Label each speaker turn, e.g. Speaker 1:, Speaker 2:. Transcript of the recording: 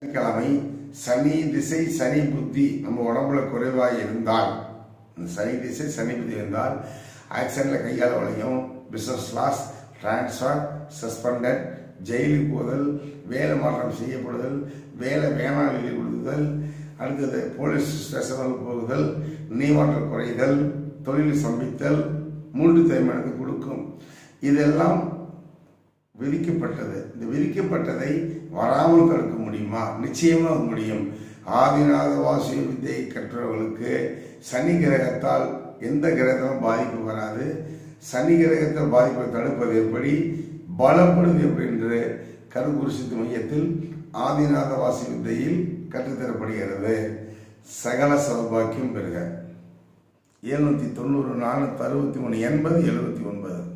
Speaker 1: கிழமை சனி திசை சனி புத்தி நம்ம உடம்புல குறைவாக இருந்தால் இந்த சனி திசை சனி புத்தி இருந்தால் ஆக்சிடென்ட்ல கையால் வளையும் பிசினஸ் லாஸ் டிரான்ஸ்ஃபர் சஸ்பெண்டட் ஜெயிலுக்கு போதல் வேலை மாற்றம் செய்யப்படுதல் வேலை வேணாம் எழுதி கொடுத்தல் அடுத்தது போலீஸ் ஸ்டேஷனுக்கு போகுதல் நீவாற்றல் குறைதல் தொழில் சம்பித்தல் மூன்று தேய்மானத்தை கொடுக்கும் இதெல்லாம் விதிக்கப்பட்டது இந்த விதிக்கப்பட்டதை வராமல் தடுக்க முடியுமா நிச்சயமா முடியும் ஆதிநாத வாசிய வித்தை கற்றவர்களுக்கு சனி கிரகத்தால் எந்த கிரகத்தாலும் பாதிப்பு வராது சனி கிரகத்தால் பாதிப்பை தடுப்பது எப்படி பலப்படுவது எப்படி என்று கருகுருசித்து மையத்தில் ஆதிநாத வாசி வித்தையில் கற்றுத்தரப்படுகிறது சகல சௌபாக்கியம் பெறுக எழுநூத்தி தொண்ணூறு நானூத்தி அறுபத்தி மூணு எண்பது எழுபத்தி ஒன்பது